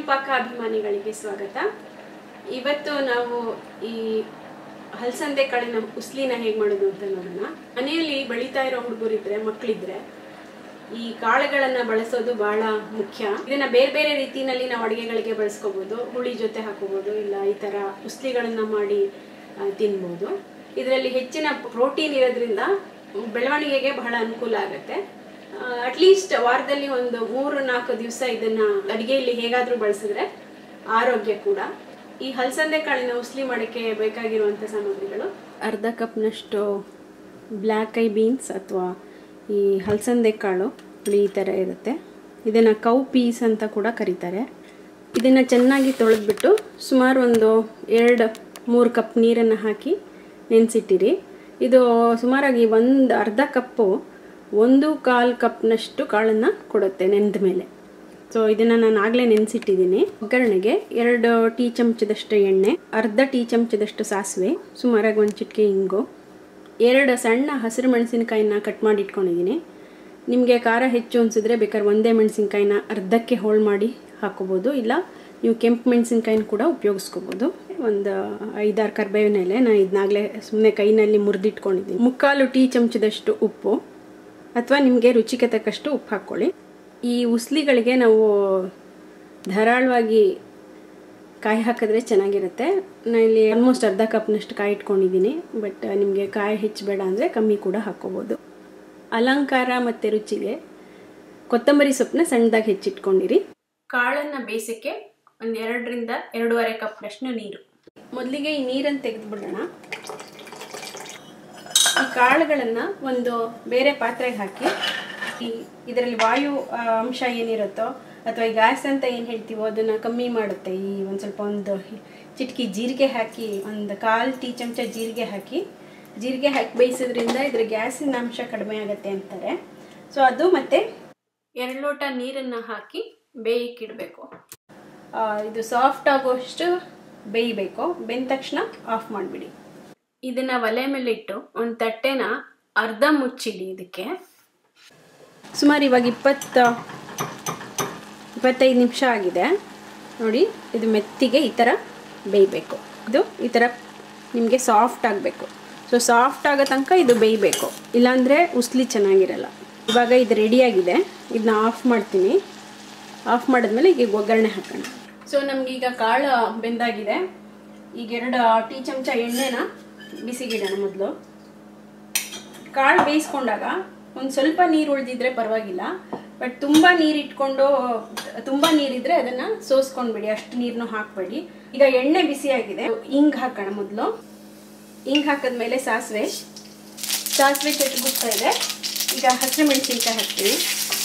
ಪಾಕ ಅಭಿಮಾನಿಗಳಿಗೆ ಸ್ವಾಗತ ಇವತ್ತು ನಾವು ಈ ಹಲಸಂದೆ ಕಾಳಿನ ಉಸ್ಲಿನ ಹೇಗೆ ಮಾಡೋದು ಅಂತ ನೋಡೋಣ ಮನೆಯಲ್ಲಿ ಬೆಳೀತಾ ಇರೋ ಹುಡುಗರಿದ್ರೆ ಮಕ್ಕಳಿದ್ರೆ ಈ ಕಾಳುಗಳನ್ನ ಬಳಸೋದು ಬಹಳ ಮುಖ್ಯ ಇದನ್ನ ಬೇರೆ ಬೇರೆ ರೀತಿನಲ್ಲಿ ನಾವು ಅಡುಗೆಗಳಿಗೆ ಬಳಸ್ಕೋಬಹುದು ಹುಳಿ ಜೊತೆ ಹಾಕೋಬಹುದು ಇಲ್ಲ ಈ ತರ ಉಸ್ಲಿಗಳನ್ನ ಮಾಡಿ ಆ, ತಿನ್ಬೋದು ಇದರಲ್ಲಿ ಹೆಚ್ಚಿನ ಪ್ರೋಟೀನ್ ಇರೋದ್ರಿಂದ ಬೆಳವಣಿಗೆಗೆ ಬಹಳ ಅನುಕೂಲ ಆಗುತ್ತೆ ಅಟ್ಲೀಸ್ಟ್ ವಾರದಲ್ಲಿ ಒಂದು ಮೂರು ನಾಲ್ಕು ದಿವಸ ಇದನ್ನ ಅಡುಗೆಯಲ್ಲಿ ಹೇಗಾದ್ರೂ ಬಳಸಿದ್ರೆ ಆರೋಗ್ಯ ಕೂಡ ಈ ಹಲಸಂದೆ ಕಾಳಿನ ಉಸ್ಲಿ ಮಾಡೋಕ್ಕೆ ಬೇಕಾಗಿರುವಂಥ ಸಾಮಗ್ರಿಗಳು ಅರ್ಧ ಕಪ್ನಷ್ಟು ಬ್ಲ್ಯಾಕ್ ಐ ಬೀನ್ಸ್ ಅಥವಾ ಈ ಹಲಸಂದೆ ಕಾಳು ಹುಳಿ ಈ ಥರ ಇರುತ್ತೆ ಇದನ್ನು ಕೌ ಪೀಸ್ ಅಂತ ಕೂಡ ಕರೀತಾರೆ ಇದನ್ನು ಚೆನ್ನಾಗಿ ತೊಳೆದ್ಬಿಟ್ಟು ಸುಮಾರು ಒಂದು ಎರಡು ಮೂರು ಕಪ್ ನೀರನ್ನು ಹಾಕಿ ನೆನೆಸಿಟ್ಟಿರಿ ಇದು ಸುಮಾರಾಗಿ ಒಂದು ಅರ್ಧ ಕಪ್ಪು ಒಂದು ಕಾಲು ಕಪ್ನಷ್ಟು ಕಾಳನ್ನು ಕೊಡುತ್ತೆ ನೆಂದ ಮೇಲೆ ಸೊ ಇದನ್ನು ನಾನು ಆಗಲೇ ನೆನೆಸಿಟ್ಟಿದ್ದೀನಿ ಒಗ್ಗರಣೆಗೆ ಎರಡು ಟೀ ಚಮಚದಷ್ಟು ಎಣ್ಣೆ ಅರ್ಧ ಟೀ ಚಮಚದಷ್ಟು ಸಾಸಿವೆ ಸುಮಾರಾಗಿ ಒಂದು ಚಿಟಿಕೆ ಇಂಗು ಎರಡು ಸಣ್ಣ ಹಸಿರು ಮೆಣಸಿನಕಾಯಿನ ಕಟ್ ಮಾಡಿ ಇಟ್ಕೊಂಡಿದ್ದೀನಿ ನಿಮಗೆ ಖಾರ ಹೆಚ್ಚು ಅನಿಸಿದ್ರೆ ಬೇಕಾದ್ರೆ ಒಂದೇ ಮೆಣಸಿನ್ಕಾಯಿನ ಅರ್ಧಕ್ಕೆ ಹೋಳು ಮಾಡಿ ಹಾಕೋಬೋದು ಇಲ್ಲ ನೀವು ಕೆಂಪು ಮೆಣಸಿನ್ಕಾಯಿನ ಕೂಡ ಉಪಯೋಗಿಸ್ಕೋಬೋದು ಒಂದು ಐದಾರು ಕರ್ಬೇವಿನ ಎಲೆ ನಾನು ಇದನ್ನಾಗಲೇ ಸುಮ್ಮನೆ ಕೈನಲ್ಲಿ ಮುರಿದಿಟ್ಕೊಂಡಿದ್ದೀನಿ ಮುಕ್ಕಾಲು ಟೀ ಚಮಚದಷ್ಟು ಉಪ್ಪು ಅಥವಾ ನಿಮಗೆ ರುಚಿಗೆ ತಕ್ಕಷ್ಟು ಉಪ್ಪು ಹಾಕ್ಕೊಳ್ಳಿ ಈ ಉಸ್ಲಿಗಳಿಗೆ ನಾವು ಧಾರಾಳವಾಗಿ ಕಾಯಿ ಹಾಕಿದ್ರೆ ಚೆನ್ನಾಗಿರುತ್ತೆ ನಾನು ಇಲ್ಲಿ ಆಲ್ಮೋಸ್ಟ್ ಅರ್ಧ ಕಪ್ನಷ್ಟು ಕಾಯಿ ಇಟ್ಕೊಂಡಿದ್ದೀನಿ ಬಟ್ ನಿಮಗೆ ಕಾಯಿ ಹೆಚ್ಚಬೇಡ ಅಂದರೆ ಕಮ್ಮಿ ಕೂಡ ಹಾಕ್ಕೋಬೋದು ಅಲಂಕಾರ ಮತ್ತು ರುಚಿಗೆ ಕೊತ್ತಂಬರಿ ಸೊಪ್ಪನ್ನ ಸಣ್ಣದಾಗಿ ಹೆಚ್ಚಿಟ್ಕೊಂಡಿರಿ ಕಾಳನ್ನು ಬೇಯಿಸೋಕ್ಕೆ ಒಂದು ಎರಡರಿಂದ ಎರಡೂವರೆ ಕಪ್ನಷ್ಟು ನೀರು ಮೊದಲಿಗೆ ಈ ನೀರನ್ನು ತೆಗೆದುಬಿಡೋಣ ಈ ಕಾಳುಗಳನ್ನು ಒಂದು ಬೇರೆ ಪಾತ್ರೆಗೆ ಹಾಕಿ ಈ ಇದರಲ್ಲಿ ವಾಯು ಆ, ಅಂಶ ಏನಿರುತ್ತೋ ಅಥವಾ ಈ ಗ್ಯಾಸ್ ಅಂತ ಏನು ಹೇಳ್ತೀವೋ ಅದನ್ನು ಕಮ್ಮಿ ಮಾಡುತ್ತೆ ಈ ಒಂದು ಸ್ವಲ್ಪ ಒಂದು ಚಿಟಕಿ ಜೀರಿಗೆ ಹಾಕಿ ಒಂದು ಕಾಲು ಟೀ ಚಮಚ ಜೀರಿಗೆ ಹಾಕಿ ಜೀರಿಗೆ ಹಾಕಿ ಬೇಯಿಸೋದ್ರಿಂದ ಇದ್ರ ಗ್ಯಾಸಿನ ಅಂಶ ಕಡಿಮೆ ಆಗುತ್ತೆ ಅಂತಾರೆ ಸೊ ಅದು ಮತ್ತು ಎರಡು ಲೋಟ ನೀರನ್ನು ಹಾಕಿ ಬೇಯಕ್ಕಿಡಬೇಕು ಇದು ಸಾಫ್ಟ್ ಆಗೋಷ್ಟು ಬೇಯಬೇಕು ಬೆಂದ ತಕ್ಷಣ ಆಫ್ ಮಾಡಿಬಿಡಿ ಇದನ್ನು ಒಲೆ ಮೇಲೆ ಇಟ್ಟು ಒಂದು ತಟ್ಟೆನ ಅರ್ಧ ಮುಚ್ಚಿಡಿ ಇದಕ್ಕೆ ಸುಮಾರು ಇವಾಗ ಇಪ್ಪತ್ತು ಇಪ್ಪತ್ತೈದು ನಿಮಿಷ ಆಗಿದೆ ನೋಡಿ ಇದು ಮೆತ್ತಿಗೆ ಈ ಥರ ಬೇಯಬೇಕು ಇದು ಈ ಥರ ನಿಮಗೆ ಸಾಫ್ಟ್ ಆಗಬೇಕು ಸೊ ಸಾಫ್ಟ್ ಆಗೋ ತನಕ ಇದು ಬೇಯಬೇಕು ಇಲ್ಲಾಂದರೆ ಉಸ್ಲಿ ಚೆನ್ನಾಗಿರಲ್ಲ ಇವಾಗ ಇದು ರೆಡಿಯಾಗಿದೆ ಇದನ್ನ ಆಫ್ ಮಾಡ್ತೀನಿ ಆಫ್ ಮಾಡಿದ್ಮೇಲೆ ಈಗ ಒಗ್ಗರಣೆ ಹಾಕೋಣ ಸೊ ನಮಗೀಗ ಕಾಳು ಬೆಂದಾಗಿದೆ ಈಗ ಎರಡು ಟೀ ಚಮಚ ಎಣ್ಣೆನ ಬಿಸಿಗಿಡೋಣ ಮೊದಲು ಕಾಳು ಬೇಯಿಸ್ಕೊಂಡಾಗ ಒಂದು ಸ್ವಲ್ಪ ನೀರು ಉಳಿದಿದ್ರೆ ಪರವಾಗಿಲ್ಲ ಬಟ್ ತುಂಬ ನೀರು ಇಟ್ಕೊಂಡು ತುಂಬ ನೀರಿದ್ರೆ ಅದನ್ನ ಸೋಸ್ಕೊಂಡ್ಬಿಡಿ ಅಷ್ಟು ನೀರನ್ನು ಹಾಕಬೇಡಿ ಈಗ ಎಣ್ಣೆ ಬಿಸಿಯಾಗಿದೆ ಹಿಂಗ್ ಹಾಕೋಣ ಮೊದಲು ಹಿಂಗ್ ಹಾಕಿದ್ಮೇಲೆ ಸಾಸಿವೆ ಸಾಸಿವೆ ಚಟ್ಗುತ್ತಾ ಇದೆ ಈಗ ಹಸಿರು ಮೆಣಸಿನ್ಕಾಯಿ ಹಾಕ್ತೀವಿ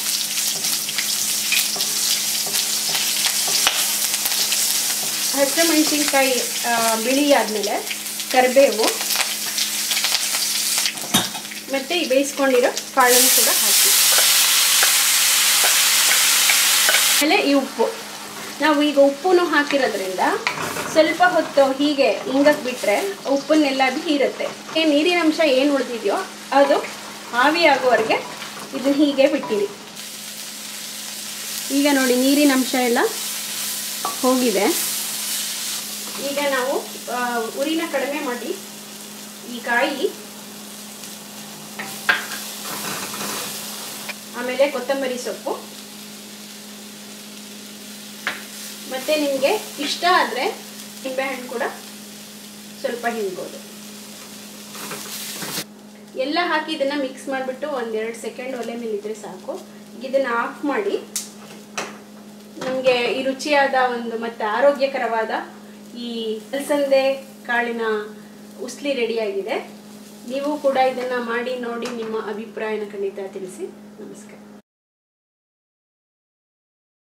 ಹಸಿರು ಮೆಣಸಿನ್ಕಾಯಿ ಬಿಳಿ ಆದಮೇಲೆ ಕರಿಬೇವು ಮತ್ತು ಈ ಬೇಯಿಸ್ಕೊಂಡಿರೋ ಕಾಳನ್ನು ಕೂಡ ಹಾಕಿ ಆಮೇಲೆ ಈ ಉಪ್ಪು ನಾವು ಈಗ ಉಪ್ಪನ್ನು ಹಾಕಿರೋದ್ರಿಂದ ಸ್ವಲ್ಪ ಹೊತ್ತು ಹೀಗೆ ಹಿಂಗಕ್ಕೆ ಬಿಟ್ಟರೆ ಉಪ್ಪನ್ನೆಲ್ಲ ಅದು ಹೀರುತ್ತೆ ಈ ನೀರಿನ ಅಂಶ ಏನು ಉಳಿದಿದೆಯೋ ಅದು ಆವಿ ಆಗೋವರೆಗೆ ಇದನ್ನ ಹೀಗೆ ಬಿಟ್ಟಿರಿ ಈಗ ನೋಡಿ ನೀರಿನ ಅಂಶ ಎಲ್ಲ ಹೋಗಿದೆ ಈಗ ನಾವು ಆ, ಉರಿನ ಕಡಿಮೆ ಮಾಡಿ ಈ ಕಾಯಿ ಆಮೇಲೆ ಕೊತ್ತಂಬರಿ ಸೊಪ್ಪು ಮತ್ತೆ ನಿಮಗೆ ಇಷ್ಟ ಆದರೆ ನಿಂಬೆಹಣ್ಣು ಕೂಡ ಸ್ವಲ್ಪ ಹಿಂಡ್ಬೋದು ಎಲ್ಲ ಹಾಕಿ ಇದನ್ನ ಮಿಕ್ಸ್ ಮಾಡಿಬಿಟ್ಟು ಒಂದೆರಡು ಸೆಕೆಂಡ್ ಒಲೆ ಮೇಲೆ ಇದ್ರೆ ಸಾಕು ಈಗ ಇದನ್ನ ಆಫ್ ಮಾಡಿ ನಮಗೆ ಈ ರುಚಿಯಾದ ಒಂದು ಮತ್ತೆ ಆರೋಗ್ಯಕರವಾದ ಈ ಅಲಸಂದೆ ಕಾಳಿನ ಉಸ್ಲಿ ರೆಡಿಯಾಗಿದೆ ನೀವು ಕೂಡ ಇದನ್ನ ಮಾಡಿ ನೋಡಿ ನಿಮ್ಮ ಅಭಿಪ್ರಾಯನ ಖಂಡಿತ ತಿಳಿಸಿ ನಮಸ್ಕಾರ